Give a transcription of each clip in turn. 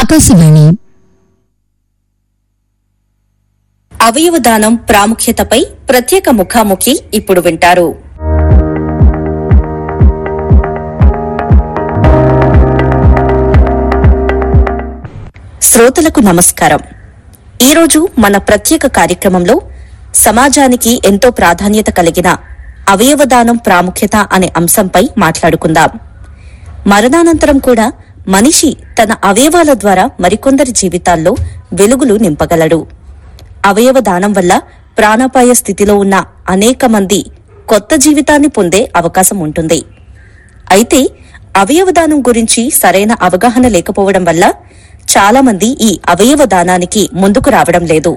ఆకాశవాణి అవయవ దానం ప్రాముఖ్యతపై ప్రత్యేక ముఖాముఖి ఇప్పుడు వింటారు శ్రోతలకు నమస్కారం ఈరోజు మన ప్రత్యేక కార్యక్రమంలో సమాజానికి ఎంతో ప్రాధాన్యత కలిగిన అవయవ దానం ప్రాముఖ్యత అనే అంశంపై మాట్లాడుకుందాం మరణానంతరం కూడా మనిషి తన అవయవాల ద్వారా మరికొందరి జీవితాల్లో వెలుగులు నింపగలడు అవయవ దానం వల్ల ప్రాణాపాయ స్థితిలో ఉన్న అనేక మంది కొత్త జీవితాన్ని పొందే అవకాశం ఉంటుంది అయితే అవయవ దానం గురించి సరైన అవగాహన లేకపోవడం వల్ల చాలా మంది ఈ అవయవ దానానికి ముందుకు రావడం లేదు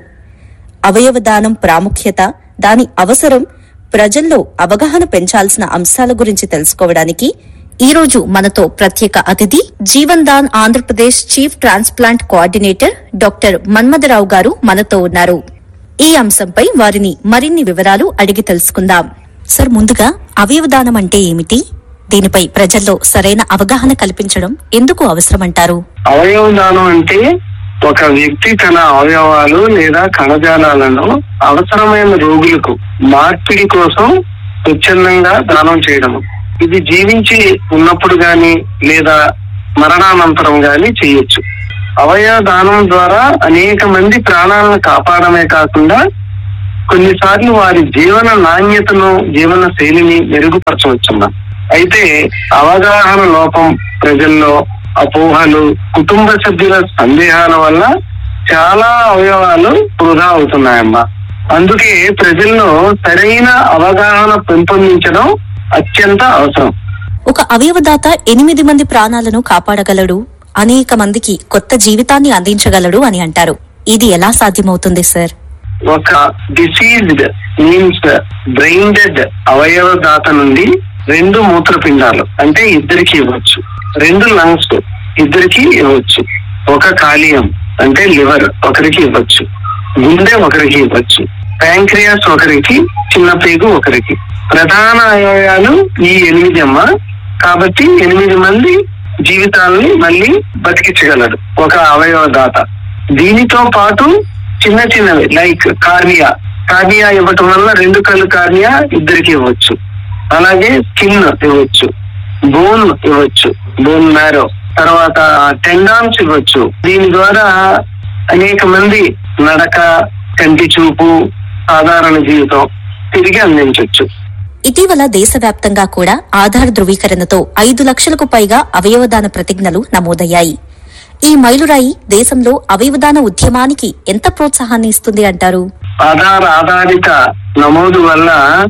అవయవ దానం ప్రాముఖ్యత దాని అవసరం ప్రజల్లో అవగాహన పెంచాల్సిన అంశాల గురించి తెలుసుకోవడానికి ఈ రోజు మనతో ప్రత్యేక అతిథి Jeevan Daan Andhra Pradesh chief transplant coordinator doctor Manmatharao గారు మనతో ఉన్నారు ఈ అంశంపై వారిని మరిన్ని వివరాలు అడిగి తెలుసుకుందాం సార్ ముందుగా అవయవ దానం అంటే ఏమిటి దీనిపై ప్రజల్లో సరైన అవగాహన కల్పించడం ఎందుకు అవసరమంటారు అవయవ దానం అంటే ఒక వ్యక్తి తన అవయవాలు లేదా కణజాలాలను అవసరమైన రోగులకు మార్పిడి కోసం స్వచ్ఛందంగా దానం చేయడం ఇది జీవించి ఉన్నప్పుడు గాని లేదా మరణానంతరం గాని చేయొచ్చు అవయవ దానం ద్వారా అనేక మంది ప్రాణాలను కాపాడమే కాకుండా కొన్నిసార్లు వారి జీవన నాణ్యతను జీవన శైలిని మెరుగుపరచవచ్చమ్మా అయితే అవగాహన లోపం ప్రజల్లో అపోహలు కుటుంబ సభ్యుల సందేహాల వల్ల చాలా అవయవాలు వృధా అవుతున్నాయమ్మా అందుకే ప్రజల్లో సరైన అవగాహన పెంపొందించడం అత్యంత అవసరం ఒక అవయవదాత ఎనిమిది మంది ప్రాణాలను కాపాడగలడు అనేక మందికి కొత్త జీవితాన్ని అందించగలడు అని అంటారు ఇది ఎలా సాధ్యమవుతుంది సార్ ఒక డిసీజ్డ్ మీన్స్ బ్రెయిన్ డెడ్ అవయవ దాత నుండి రెండు మూత్రపిండాలు అంటే ఇద్దరికి ఇవ్వచ్చు రెండు లంగ్స్ ఇద్దరికి ఇవ్వచ్చు ఒక కాలియం అంటే లివర్ ఒకరికి ఇవ్వచ్చు గుండె ఒకరికి ఇవ్వచ్చు ప్యాంక్రియాస్ ఒకరికి చిన్న పేగు ఒకరికి ప్రధాన అవయవాలు ఈ ఎనిమిది అమ్మ కాబట్టి ఎనిమిది మంది జీవితాలని మళ్ళీ బతికించగలడు ఒక అవయవ దాత దీనితో పాటు చిన్న చిన్నవి లైక్ కార్నియా కార్నియా ఇవ్వటం వల్ల రెండు కళ్ళు కార్నియా ఇద్దరికి ఇవ్వచ్చు అలాగే స్కిన్ ఇవ్వచ్చు బోన్ ఇవ్వచ్చు బోన్ మ్యారో తర్వాత టెండాన్స్ ఇవ్వచ్చు దీని ద్వారా అనేక మంది నడక కంటి చూపు సాధారణ జీవితం తిరిగి అందించవచ్చు ఇటీవల దేశవ్యాప్తంగా కూడా ఆధార్ ధృవీకరణతో ఐదు లక్షలకు పైగా అవయవదాన ప్రతిజ్ఞలు నమోదయ్యాయి ఈ మైలురాయి దేశంలో అవయవదాన ఉద్యమానికి ఎంత ప్రోత్సాహాన్ని ఇస్తుంది అంటారు ఆధార్ ఆధారిత నమోదు వల్ల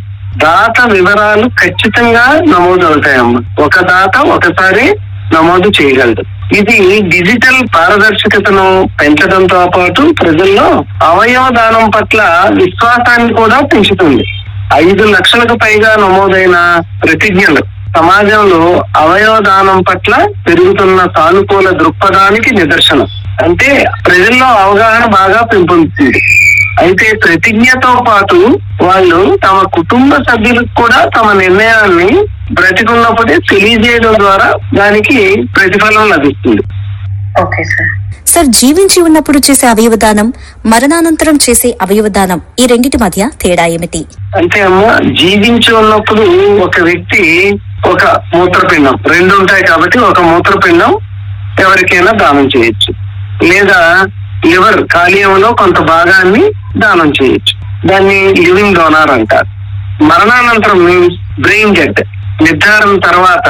దాత వివరాలు ఖచ్చితంగా నమోదు అవుతాయమ్మా ఒక దాత ఒకసారి నమోదు చేయగలదు ఇది డిజిటల్ పారదర్శకతను పెంచడంతో పాటు ప్రజల్లో అవయవ దానం పట్ల విశ్వాసాన్ని కూడా పెంచుతుంది ఐదు లక్షలకు పైగా నమోదైన ప్రతిజ్ఞలు సమాజంలో అవయవ దానం పట్ల పెరుగుతున్న సానుకూల దృక్పథానికి నిదర్శనం అంటే ప్రజల్లో అవగాహన బాగా పెంపొందుతుంది అయితే ప్రతిజ్ఞతో పాటు వాళ్ళు తమ కుటుంబ సభ్యులకు కూడా తమ నిర్ణయాన్ని బ్రతికున్నప్పుడే తెలియజేయడం ద్వారా దానికి ప్రతిఫలం లభిస్తుంది ఓకే సార్ సార్ జీవించి ఉన్నప్పుడు చేసే అవయవదానం మరణానంతరం చేసే అవయవదానం ఈ రెండిటి మధ్య తేడా ఏమిటి అంటే అమ్మ జీవించి ఉన్నప్పుడు ఒక వ్యక్తి ఒక మూత్రపిండం రెండు ఉంటాయి కాబట్టి ఒక మూత్రపిండం ఎవరికైనా దానం చేయొచ్చు లేదా లివర్ కాలియంలో కొంత భాగాన్ని దానం చేయొచ్చు దాన్ని లివింగ్ డోనార్ అంటారు మరణానంతరం మీన్స్ బ్రెయిన్ డెడ్ నిర్ధారణ తర్వాత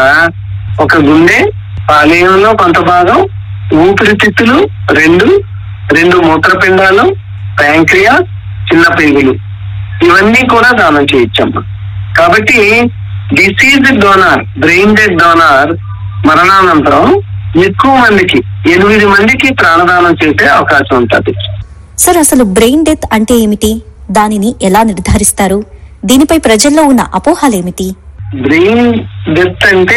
ఒక గుండె కాలేయంలో కొంత భాగం ఊపిరితిత్తులు రెండు రెండు మూత్రపిండాలు ప్యాంక్రియా చిన్న పేగులు ఇవన్నీ కూడా దానం చేయొచ్చమ్మా కాబట్టి disease donor brain dead donor మరణానంతరం ఎక్కువ మందికి ఎనిమిది మందికి ప్రాణదానం చేసే అవకాశం ఉంటుంది సార్ అసలు బ్రెయిన్ డెత్ అంటే ఏమిటి దానిని ఎలా నిర్ధారిస్తారు దీనిపై ప్రజల్లో ఉన్న అపోహాలేమిటి బ్రెయిన్ డెత్ అంటే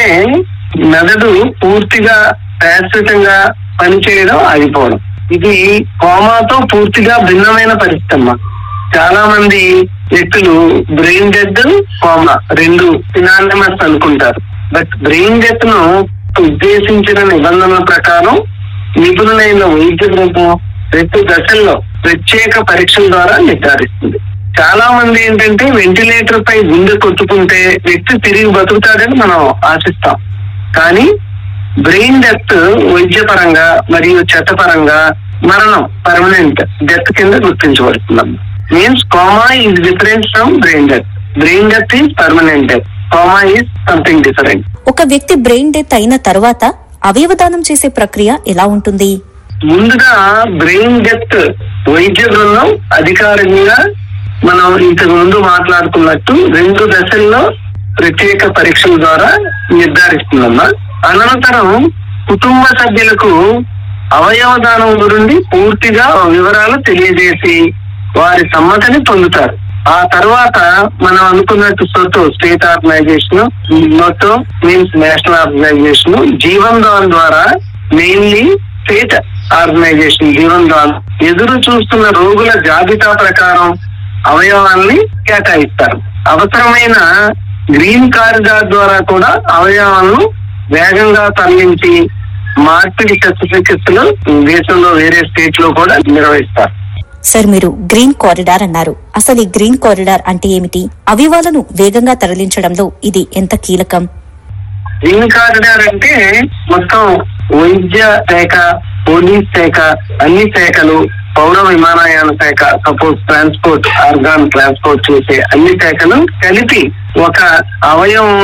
మెదడు పూర్తిగా శాశ్వతంగా పనిచేయడం ఆగిపోవడం ఇది కోమాతో పూర్తిగా భిన్నమైన పరిస్థితి అమ్మా చాలా మంది వ్యక్తులు బ్రెయిన్ డెత్ కోమా రెండు సినానిమస్ అనుకుంటారు బట్ బ్రెయిన్ డెత్ ను ఉద్దేశించిన నిబంధనల ప్రకారం నిపుణులైన వైద్య బృందం ప్రతి దశల్లో ప్రత్యేక పరీక్షల ద్వారా నిర్ధారిస్తుంది చాలా మంది ఏంటంటే వెంటిలేటర్ పై గుండె కొట్టుకుంటే వ్యక్తి తిరిగి బతుకుతాడని మనం ఆశిస్తాం కానీ బ్రెయిన్ డెత్ వైద్యపరంగా మరియు చట్టపరంగా మరణం పర్మనెంట్ డెత్ కింద గుర్తించబడుతున్నాం means coma is different from brain death brain death is permanent death coma is something different ఒక వ్యక్తి బ్రెయిన్ డెత్ అయిన తర్వాత అవయవదానం చేసే ప్రక్రియ ఎలా ఉంటుంది ముందుగా బ్రెయిన్ డెత్ వైద్య బృందం అధికారికంగా మనం ఇంతకు ముందు మాట్లాడుకున్నట్టు రెండు దశల్లో ప్రత్యేక పరీక్షల ద్వారా నిర్ధారిస్తుందమ్మా అనంతరం కుటుంబ సభ్యులకు అవయవ దానం గురించి పూర్తిగా వివరాలు తెలియజేసి వారి సమ్మతిని పొందుతారు ఆ తర్వాత మనం అనుకున్నట్టు సొత్తు స్టేట్ ఆర్గనైజేషన్ మొత్తం means national organization Jeevan Daan ద్వారా mainly state organization Jeevan Daan ఎదురు చూస్తున్న రోగుల జాబితా ప్రకారం అవయవాల్ని కేటాయిస్తారు అవసరమైన గ్రీన్ కారిడార్ ద్వారా కూడా అవయవాలను వేగంగా తరలించి మార్పిడి శస్త్రచికిత్సలు దేశంలో వేరే స్టేట్ లో కూడా నిర్వహిస్తారు సార్ మీరు గ్రీన్ కారిడార్ అన్నారు అసలు ఈ గ్రీన్ కారిడార్ అంటే ఏమిటి అవయవాలను వేగంగా తరలించడంలో ఇది ఎంత కీలకం గ్రీన్ కారిడార్ అంటే మొత్తం వైద్య శాఖ పోలీస్ శాఖ అన్ని శాఖలు పౌర విమానయాన శాఖ సపోజ్ ట్రాన్స్పోర్ట్ ఆర్గాన్ ట్రాన్స్పోర్ట్ చేసే అన్ని శాఖలు కలిపి ఒక అవయవం